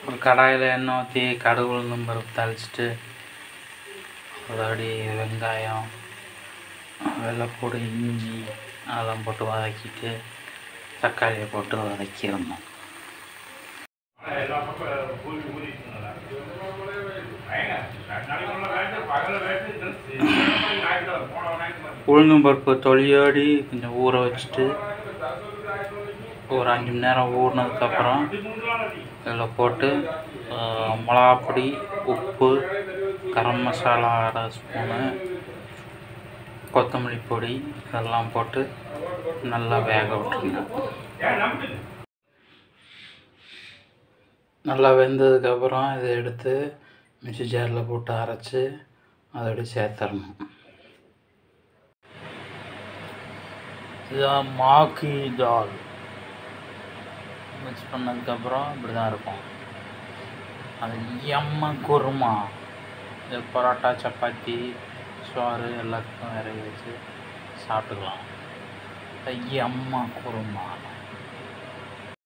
ஒரு கடாயில் எண்ணெய் ஊற்றி கடுகு உளுந்தம் பருப்பு தாளிச்சிட்டு அதோடி வெங்காயம் வெள்ளைப்பூடு இஞ்சி அதெல்லாம் போட்டு வதக்கிட்டு தக்காளியை போட்டு வதக்கிடணும் உளுந்தம் பருப்பு தொலியோடி கொஞ்சம் ஊற வச்சுட்டு ஒரு அஞ்சு மணி நேரம் ஊறினதுக்கப்புறம் இதில் போட்டு ஆஹ், மிளகாப்பொடி உப்பு கரம் மசாலா அரை ஸ்பூனு கொத்தமல்லி பொடி இதெல்லாம் போட்டு நல்லா வேக விட்டுருங்க நல்லா வெந்ததுக்கப்புறம் இதை எடுத்து மிக்ஸி ஜாரில் போட்டு அரைச்சி அதோட சேர்த்துடணும் இதுதான் மாக்கி தால் மிக்ஸ் பண்ணதுக்கப்புறம் இப்படி தான் இருக்கும் அது எம்ம குருமா இது பரோட்டா சப்பாத்தி சோறு எல்லாத்துக்கும் வேற வச்சு சாப்பிட்டுக்கலாம் அது எம்ம குருமா